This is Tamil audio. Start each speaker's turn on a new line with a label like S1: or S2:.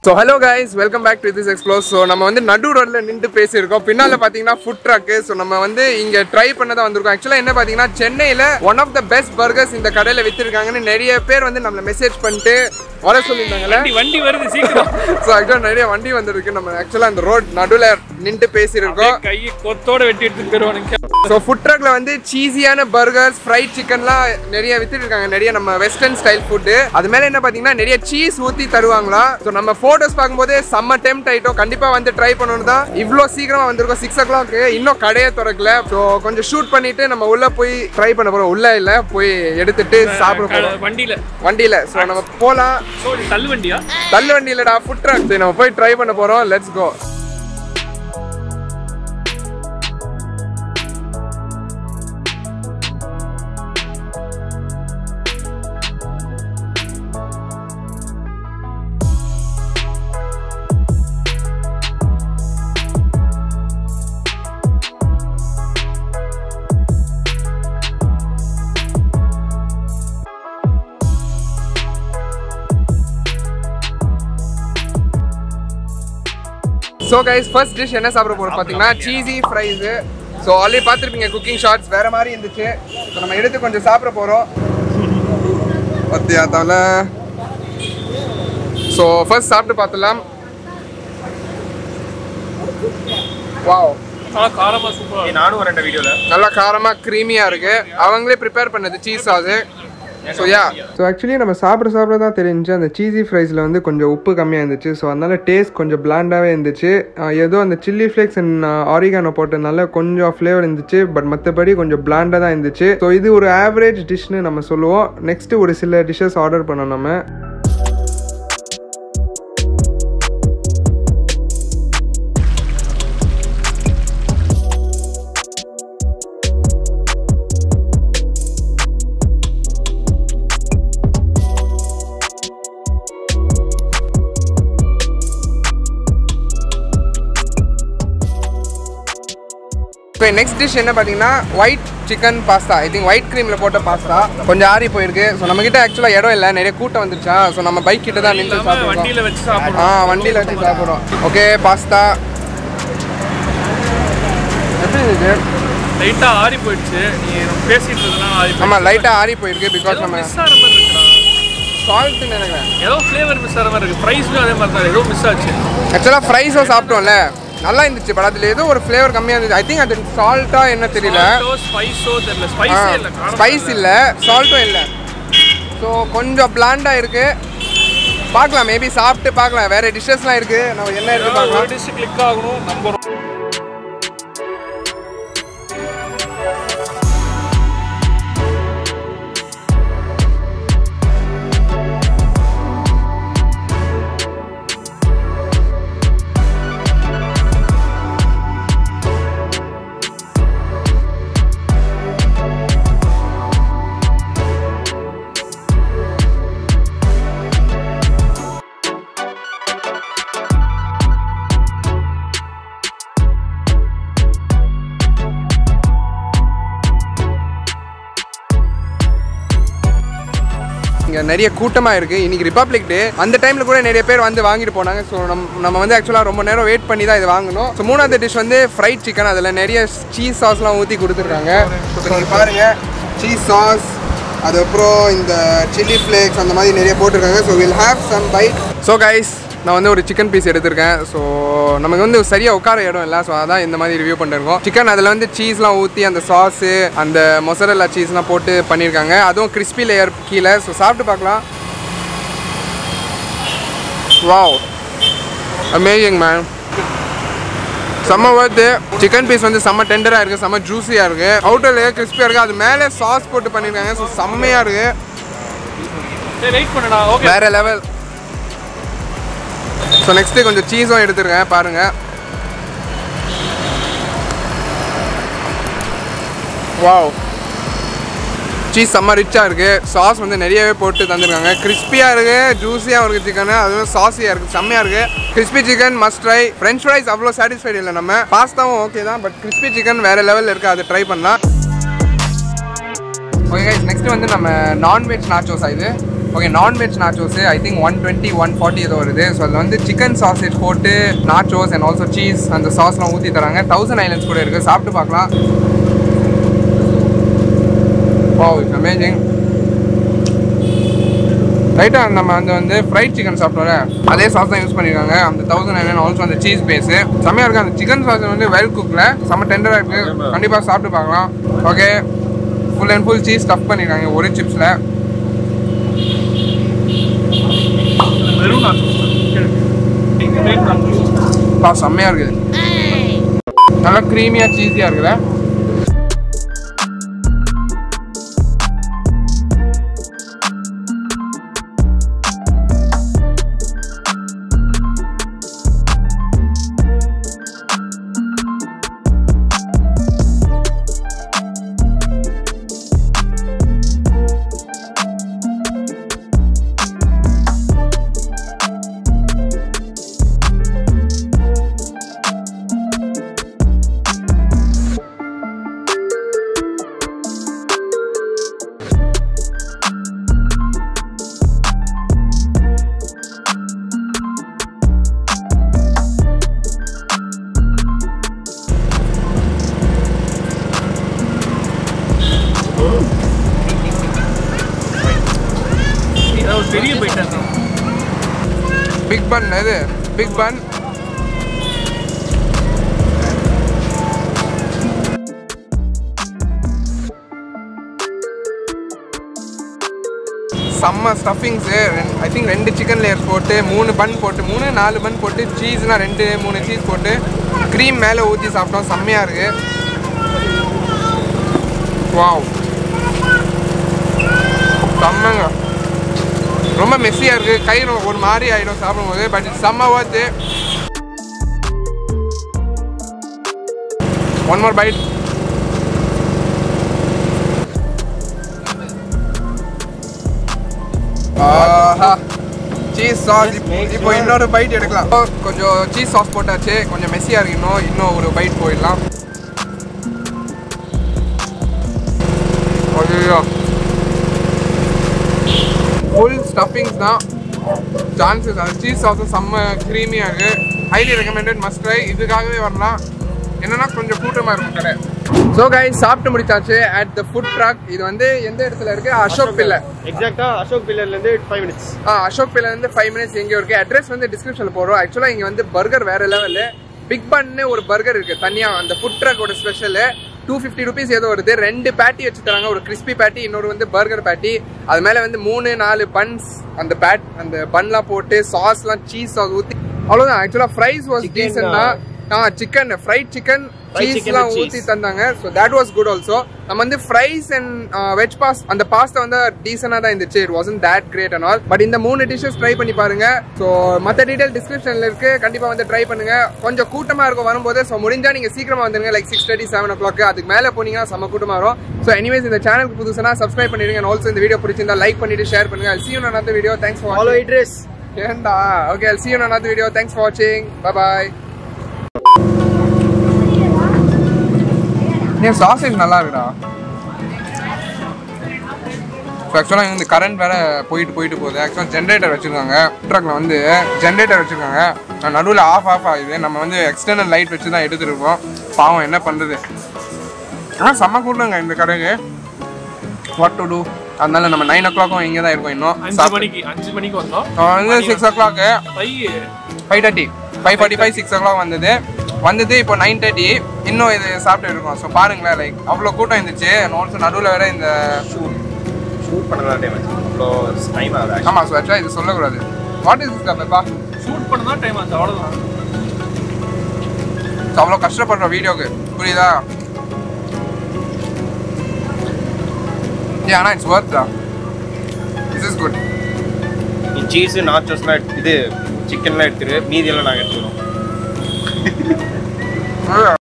S1: So hello guys welcome back to this explore so நம்ம வந்து நடு ரோட்ல நின்று பேசியிருக்கோம் பின்னால பார்த்தீங்கன்னா ஃபுட் ட்ரக்கு ஸோ நம்ம வந்து இங்கே ட்ரை பண்ண தான் வந்திருக்கோம் ஆக்சுவலாக என்ன பார்த்தீங்கன்னா சென்னையில் one of the best burgers இந்த கடையில் விற்றுருக்காங்கன்னு நிறைய பேர் வந்து நம்மளை மெசேஜ் பண்ணிட்டு வர சொல்லியிருந்தாங்கல்ல
S2: வண்டி வண்டி வருது சீக்கிரம்
S1: ஸோ ஆக்சுவலாக நிறைய வண்டி வந்திருக்கு நம்ம ஆக்சுவலாக அந்த ரோட் நடுவில் நின்று பேசியிருக்கோம்
S2: கையை கொத்தோட வெட்டி எடுத்துட்டு போயிருவானுங்க
S1: ஸோ ஃபுட் ட்ரக்ல வந்து சீஸியான பர்கர்ஸ் ஃப்ரைட் சிக்கன்லாம் நிறைய வித்துட்டு இருக்காங்க நிறைய நம்ம வெஸ்டர்ன் ஸ்டைல் ஃபுட்டு அது மேல என்ன பார்த்தீங்கன்னா நிறைய சீஸ் ஊற்றி தருவாங்களா ஸோ நம்ம ஃபோட்டோஸ் பார்க்கும்போது செம்ம டெம்ட் ஆயிட்டோம் கண்டிப்பாக வந்து ட்ரை பண்ணணும் தான் இவ்வளோ சீக்கிரமா வந்திருக்கோம் சிக்ஸ் ஓ கிளாக் இன்னும் கடையே திறக்கல ஸோ கொஞ்சம் ஷூட் பண்ணிட்டு நம்ம உள்ள போய் ட்ரை பண்ண போறோம் உள்ள இல்ல போய் எடுத்துட்டு சாப்பிட போறோம்
S2: வண்டியில
S1: வண்டியில ஸோ நம்ம போலாம்
S2: சோ தள்ளு வண்டியா
S1: தள்ளு வண்டியிலடா ஃபுட் ட்ரக் நம்ம போய் ட்ரை பண்ண போறோம் let's go so guys first dish என்ன சாப்பிட போறோம் பார்த்தீங்கன்னா சீஸி ஃப்ரைஸு ஸோ ஆல்ரெடி பார்த்துருப்பீங்க குக்கிங் ஷார்ட்ஸ் வேற மாதிரி இருந்துச்சு ஸோ நம்ம எடுத்து கொஞ்சம் சாப்பிட போகிறோம் பத்தியா தவளை ஸோ ஃபர்ஸ்ட் சாப்பிட்டு பார்த்துலாம் வாவ்
S2: ஆனா காரமா சூப்பரா
S3: நானும் வரேன் வீடியோல
S1: நல்லா காரமாக க்ரீமியாக இருக்கு அவங்களே ப்ரிப்பேர் பண்ணது cheese sauce so yeah so actually நம்ம சாப்பிட சாப்பிட தான் தெரிஞ்சு அந்த சீஸி ஃப்ரைஸில் வந்து கொஞ்சம் உப்பு கம்மியாக இருந்துச்சு ஸோ அதனால டேஸ்ட் கொஞ்சம் பிளாண்டாகவே இருந்துச்சு ஆஹ் ஏதோ அந்த சில்லி ஃப்ளேக்ஸ் அண்ட் ஆரிகானோ போட்டதுனால கொஞ்சம் ஃப்ளேவர் இருந்துச்சு பட் மற்றபடி கொஞ்சம் பிளாண்டாக தான் இருந்துச்சு ஸோ இது ஒரு ஆவரேஜ் டிஷ்னு நம்ம சொல்லுவோம் நெக்ஸ்ட் ஒரு சில டிஷ்ஷஸ் ஆர்டர் பண்ணோம் நம்ம இப்போ நெக்ஸ்ட் டிஷ் என்ன பார்த்தீங்கன்னா white chicken pasta I think white க்ரீமில் போட்ட பாஸ்தா கொஞ்சம் ஆறி போயிருக்கு ஸோ நம்மக்கிட்ட ஆக்சுவலாக இடம் இல்லை நிறைய கூட்டம் வந்துருச்சா ஸோ நம்ம பைக் கிட்ட தான் நின்று
S2: இல்லாம
S1: சாப்பிடுவோம்
S2: வண்டியில வச்சு
S1: ஆ
S2: சாப்பிடுறோம்
S1: வண்டியில் வச்சு சாப்பிட்றோம் ஓகே பாஸ்தா எப்படி இருக்கு
S2: லைட்டா ஆறி போயிடுச்சு நீ பேசிட்டு இருந்தனா ஆறி
S1: ஆமாம் லைட்டாக ஆறி போயிருக்கு பிகாஸ் நம்ம
S2: மிஸ் ஆகிற மாதிரி இருக்குடா
S1: சால்ட்னு நினைக்கிறேன்
S2: ஏதோ ஃப்ளேவர் மிஸ் ஆகிற மாதிரி இருக்கு ப்ரைஸ்லும் அதே மாதிரி தான் ஏதோ மிஸ் ஆச்சு
S1: ஆக்சுவலாக ஃப்ரைஸும் சாப்பிட்டோம்ல நல்லா இருந்துச்சு பட் அதில் ஏதோ ஒரு ஃப்ளேவர் கம்மியாக இருந்துச்சு ஐ திங்க் அது சால்ட்டா என்ன தெரியல
S2: ஸ்பைஸோ தெரியல ஸ்பைஸே இல்ல காரம்
S1: ஸ்பைஸ் இல்லை சால்ட்டும் இல்லை ஸோ கொஞ்சம் பிளாண்டாக இருக்கு பார்க்கலாம் மேபி சாப்பிட்டு பார்க்கலாம் வேற டிஷ்ஷஸ்லாம் இருக்கு நம்ம என்ன இருக்கு
S2: ஏதாவது ஒரு
S1: பார்க்கலாம்
S2: டிஷ் கிளிக் ஆகணும் நம்புறோம்
S1: இங்கே நிறைய கூட்டமாக இருக்குது இன்னைக்கு ரிப்பப்ளிக் டே அந்த டைமில் கூட நிறைய பேர் வந்து வாங்கிட்டு போனாங்க ஸோ நம்ம நம்ம வந்து ஆக்சுவலாக ரொம்ப நேரம் வெயிட் பண்ணி தான் இது வாங்கணும் ஸோ மூணாவது டிஷ் வந்து ஃப்ரைட் சிக்கன் அதில் நிறைய சீஸ் சாஸ்லாம் ஊற்றி கொடுத்துருக்காங்க ஸோ நீங்கள் பாருங்கள் சீஸ் சாஸ் அதுக்கப்புறம் இந்த சில்லி ஃப்ளேக்ஸ் அந்த மாதிரி நிறைய போட்டிருக்காங்க so will have some bite so guys நான் வந்து ஒரு சிக்கன் பீஸ் எடுத்திருக்கேன் ஸோ நமக்கு வந்து சரியாக உட்கார இடம் இல்லை ஸோ அதான் இந்த மாதிரி ரிவ்யூ பண்ணிருக்கோம் சிக்கன் அதில் வந்து சீஸ்லாம் ஊற்றி அந்த சாஸு அந்த மொசரல்லா சீஸ்லாம் போட்டு பண்ணியிருக்காங்க அதுவும் கிறிஸ்பி லேயர் கீழே ஸோ சாப்பிட்டு பார்க்கலாம் வாவ் அமேசிங் மேம் செம்ம ஒர்த்து சிக்கன் பீஸ் வந்து செம்ம டெண்டராக இருக்குது செம்ம ஜூஸியாக இருக்குது அவுட்டர் லேயர் கிறிஸ்பியாக இருக்குது அது மேலே சாஸ் போட்டு பண்ணியிருக்காங்க ஸோ செம்மையாக இருக்குது
S2: சரி வெயிட் பண்ணுடா ஓகே
S1: வேற லெவல் ஸோ நெக்ஸ்ட்டு கொஞ்சம் சீஸும் எடுத்துருக்கேன் பாருங்க வாவ் சீஸ் செம்ம ரிச்சாக இருக்குது சாஸ் வந்து நிறையவே போட்டு தந்திருக்காங்க கிறிஸ்பியாக இருக்குது ஜூஸியாக இருக்குது சிக்கனு அதுவும் சாஸியாக இருக்குது செம்மையாக இருக்குது crispy chicken must try French fries அவ்வளோ சாட்டிஸ்ஃபைடு இல்லை நம்ம பாஸ்தாவும் ஓகே தான் பட் கிறிஸ்பி சிக்கன் வேறு லெவலில் இருக்குது அதை ட்ரை பண்ணலாம் ஓகே நெக்ஸ்ட் வந்து நம்ம நான்வெஜ் நாச்சோஸா இது okay non veg nachos I think one twenty one forty ஏதோ வருது ஸோ அதில் வந்து சிக்கன் சாசேஜ் போட்டு நாச்சோஸ் அண்ட் ஆல்சோ சீஸ் அந்த சாஸ்லாம் ஊற்றி தராங்க தௌசண்ட் ஐலண்ட்ஸ் கூட இருக்குது சாப்பிட்டு பார்க்கலாம் ஓ இட்ஸ் அமேசிங் ரைட்டாக நம்ம அந்த வந்து ஃப்ரைட் சிக்கன் சாப்பிட்டோம்ல அதே சாஸ் தான் யூஸ் பண்ணியிருக்காங்க அந்த தௌசண்ட் நைன் ஆல்சோ அந்த சீஸ் பேஸு செம்மையாக இருக்குது அந்த சிக்கன் சாஸ் வந்து வெல் குக்கில் செம்ம டெண்டராக இருக்குது கண்டிப்பாக சாப்பிட்டு பார்க்கலாம் okay full and full cheese stuff பண்ணியிருக்காங்க ஒரு சிப்ஸில்
S2: வெறும் நான்
S1: பா செம்மையாக இருக்குது நல்லா க்ரீமியாக சீஸியாக இருக்குல்ல
S2: ஏதாவது ஒரு பெரிய பைட்டாக
S1: பிக் பன் இது பிக் பன் செம்ம ஸ்டஃபிங்ஸு ஐ திங்க் ரெண்டு சிக்கன் லேயர்ஸ் போட்டு மூணு பன் போட்டு மூணு நாலு பன் போட்டு சீஸ்னால் ரெண்டு மூணு சீஸ் போட்டு க்ரீம் மேலே ஊற்றி சாப்பிட்டோம் செம்மையாக இருக்குது வாவ் செம்மங்க ரொம்ப மெஸ்ஸியாக இருக்குது கை ரொ- ஒரு மாதிரி ஆகிடும் சாப்பிடும்போது பட் இட்ஸ் செம்ம ஒர்த்து ஒன் மோர் பைட் ஆஹா சீஸ் சாஸ் இப்போ இன்னொரு பைட் எடுக்கலாம் கொஞ்சம் சீஸ் சாஸ் போட்டாச்சு கொஞ்சம் மெஸ்ஸியாக இருக்கு இன்னும் இன்னும் ஒரு பைட் போயிடலாம் ஐயோ ஃபுல் ஸ்டஃபிங்ஸ் தான் சான்சஸ் அது சீஸ் சாஸும் செம்ம க்ரீமியாக இருக்குது ஹைலி ரெக்கமெண்டட் மஸ்ட் ட்ரை இதுக்காகவே வரலாம் என்னன்னா கொஞ்சம் கூட்டமாக இருக்கும் கடை ஸோ கைஸ் சாப்பிட்டு முடிச்சாச்சு அட் த ஃபுட் ட்ரக் இது வந்து எந்த இடத்துல இருக்கு அசோக் பில்லை
S3: எக்ஸாக்டா அசோக் பில்லர்ல இருந்து ஃபைவ் மினிட்ஸ்
S1: ஆ அசோக் பில்ல இருந்து ஃபைவ் மினிட்ஸ் எங்கேயோ இருக்கு அட்ரஸ் வந்து டிஸ்கிரிப்ஷனில் போடுறோம் ஆக்சுவலாக இங்கே வந்து பர்கர் வேற லெவலு பிக் பன்னு ஒரு பர்கர் இருக்கு தனியாக அந்த ஃபுட் ட்ரக்கோட ஸ்பெஷலு டூ ஃபிஃப்டி ருபீஸ் ஏதோ வருது ரெண்டு பேட்டி வச்சு தராங்க ஒரு கிறிஸ்பி பேட்டி இன்னொரு வந்து பர்கர் பேட்டி அது மேலே வந்து மூணு நாலு பன்ஸ் அந்த பேட் அந்த பன்லாம் போட்டு சாஸ்லாம் சீஸ் சாஸ் ஊற்றி அவ்வளோதான் ஆக்சுவலாக ஃப்ரைஸ் வாஸ்
S3: Chicken,
S1: டீசெண்டாக ஆ chicken fried chicken
S3: Fried chicken
S1: சீஸ்லாம்
S3: and cheese.
S1: ஊற்றி தந்தாங்க so that was good also நம்ம வந்து ஃப்ரைஸ் அண்ட் வெஜ் பாஸ் அந்த பாஸ்தா வந்து டீசெண்டாக தான் இருந்துச்சு it wasn't that great and all but இந்த மூணு டிஷ்ஷஸ் ட்ரை பண்ணி பாருங்க ஸோ மற்ற டீடைல் டிஸ்கிரிப்ஷனில் இருக்கு கண்டிப்பாக வந்து ட்ரை பண்ணுங்க கொஞ்சம் கூட்டமாக இருக்கும் வரும்போது ஸோ முடிஞ்சா நீங்கள் சீக்கிரமாக வந்துருங்க like six thirty seven o'clock அதுக்கு மேலே போனீங்கன்னா செம்ம கூட்டமாக வரும் ஸோ எனிவேஸ் இந்த சேனலுக்கு புதுசுனா சப்ஸ்கிரைப் பண்ணிடுங்க and ஆல்சோ இந்த வீடியோ பிடிச்சிருந்தா லைக் பண்ணிட்டு ஷேர் பண்ணுங்க see you in another video thanks for
S3: follow இட்ரஸ்
S1: ஏண்டா okay see you in another video thanks for வாட்சிங் bye பாய் ஏன் சாசேஜ் நல்லா இருக்குடா ஸோ ஆக்சுவலாக இந்த கரண்ட் வேற போயிட்டு போயிட்டு போகுது ஆக்சுவலாக ஜென்ரேட்டர் வச்சுருக்காங்க ட்ரக்கில் வந்து ஜென்ரேட்டர் வச்சுருக்காங்க நடுவில் ஆஃப் ஆஃப் ஆகுது நம்ம வந்து எக்ஸ்டர்னல் லைட் வச்சு தான் எடுத்துட்டு இருக்கோம் பாவம் என்ன பண்ணுறது ஆனால் செம்ம கூட்டங்க இந்த கடைக்கு வாட் டு டூ அதனால நம்ம நைன் ஓ கிளாக்கும் இங்கே தான் இருக்கோம் இன்னும்
S2: அஞ்சு மணிக்கு அஞ்சு மணிக்கு வந்தோம்
S1: வந்து six o'clock
S2: by
S1: five thirty five forty five six o'clock வந்தது வந்தது இப்போ நைன் தேர்ட்டி இன்னும் இது சாப்பிட்டு இருக்கோம் ஸோ பாருங்களேன் லைக் அவ்வளோ கூட்டம் இருந்துச்சு ஆல்சோ நடுவில் வேற இந்த
S3: ஷூட் பண்ணலாம் டைம் அவ்வளோ டைம் ஆகுது
S1: ஆமாம் ஸோ ஆக்சுவலாக இது சொல்லக்கூடாது வாட் இஸ் திஸ் கப்பா
S2: ஷூட் பண்ண தான் டைம் ஆச்சு அவ்வளோதான்
S1: ஸோ அவ்வளோ கஷ்டப்படுறோம் வீடியோக்கு புரியுதா ஏ ஆனால் இட்ஸ் ஒர்த் தான் திஸ் இஸ் குட்
S3: நீ சீஸ் நாச்சோஸ்லாம் இது சிக்கன்லாம் எடுத்துரு மீதியெல்லாம் நாங்கள் எடுத்துக்கிறோம்